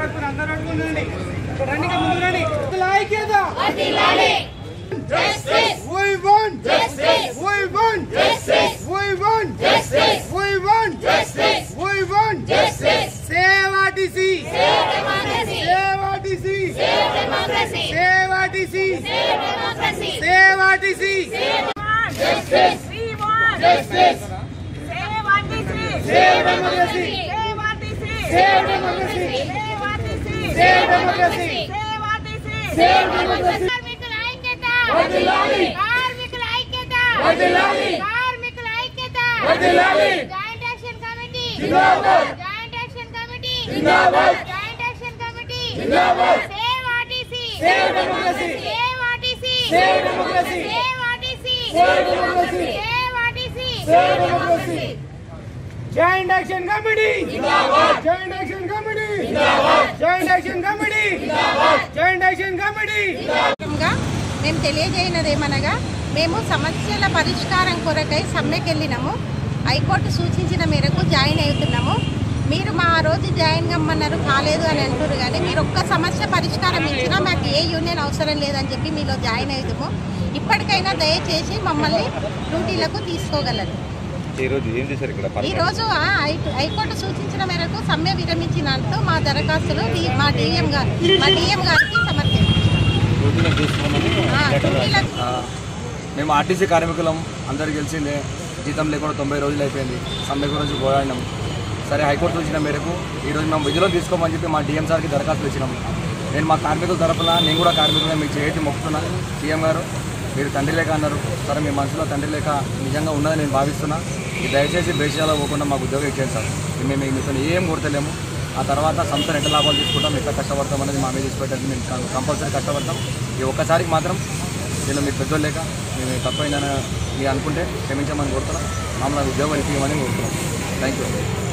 పడుకుని అందరూ పడుకుని రండి ఇక ముందు రండి ఐక్యత We want justice. We want justice. We want justice. We want justice. We want justice. Save RTC. Save democracy. Save RTC. Save democracy. Save RTC. Save democracy. Save RTC. Justice. We want Justice. Save RTC. Save democracy. Save RTC. Save democracy. Save RTC. Save democracy. Save RTC. Save democracy. కార్మికుల ఐక్యత వర్ధిల్లాలి. కార్మికుల ఐక్యత వర్ధిల్లాలి. కార్మికుల ఐక్యత వర్ధిల్లాలి. Joint action committee జిందాబాద్. జాయింట్ యాక్షన్ కమిటీ జిందాబాద్. జాయింట్ యాక్షన్ కమిటీ జిందాబాద్. Save RTC Save democracy. Save RTC Save democracy. Save RTC Save democracy. Save RTC Save democracy. Joint action committee జిందాబాద్ జాయింట్ యాక్షన్ కమిటీ జిందాబాద్ joint action committee జిందాబాద్ joint action committee గా మేము తెలియజేయనది ఏమనగా మేము సమస్యల పరిష్కారం కొరకై సమ్మెకి వెళ్ళినాము హైకోర్టు సూచించిన మేరకు జాయిన్ అవుతున్నాము మీరు మా ఆ రోజు జాయిన్ కమ్మన్నారు కాలేదు అని అంటారు కానీ మీరు ఒక్క సమస్య పరిష్కారం ఇచ్చినా మాకు ఏ యూనియన్ అవసరం లేదని చెప్పి మీలో జాయిన్ అవుతాము ఇప్పటికైనా దయచేసి మమ్మల్ని డ్యూటీలకు తీసుకోగలరు ఈ రోజు ఏం చేశారు ఇక్కడ ఈ రోజు ఆ హై- హైకోర్టు సూచించిన మేరకు సమ్మె విరమించినందుకు మా దరఖాస్తులు డి- మా డిఎం గారు మా డిఎం గారికి సమర్పించారు ఆ, డ్యూటీలకు ఆ, మేము ఆర్టీసీ కార్మికులం అందరికి తెలిసిందే జీతం లేకుండా తొంభై రోజులు అయిపోయింది సమ్మె గురించి పోరాడినాం సరే హైకోర్టు చూసిన మేరకు ఈరోజు మేము విధులు తీసుకోమని చెప్పి మా డిఎం సార్కి దరఖాస్తు ఇచ్చినాం నేను మా కార్మికుల తరపున నేను కూడా కార్మికులుగా మీకు చేయటి మొక్కుతున్నా సీఎం గారు మీరు తండ్రి లేక అన్నారు సరే మీ మనసులో తండ్రి లేక నిజంగా ఉన్నదని నేను భావిస్తున్నా ఈ దయచేసి బేషాలో పోకుండా మాకు ఉద్యోగం ఇచ్చేయండి సార్ మేము మీతో ఏం కోరతలేము ఆ తర్వాత సంస్థను ఎట్లా లాభాలు తీసుకుంటాం ఎట్లా కష్టపడతాం అనేది మా మీద తీసుకెట్టడానికి మేము కంపల్సరీ కష్టపడతాం ఈ ఒక్కసారికి మాత్రం నేను మీరు పెద్దోళ్ళు లేక మేము తప్పైందని మీరు అనుకుంటే క్షమించమని కోరుతున్నాం మమ్మల్ని ఉద్యోగం ఇవ్వమని కోరుతున్నాం థ్యాంక్ యూ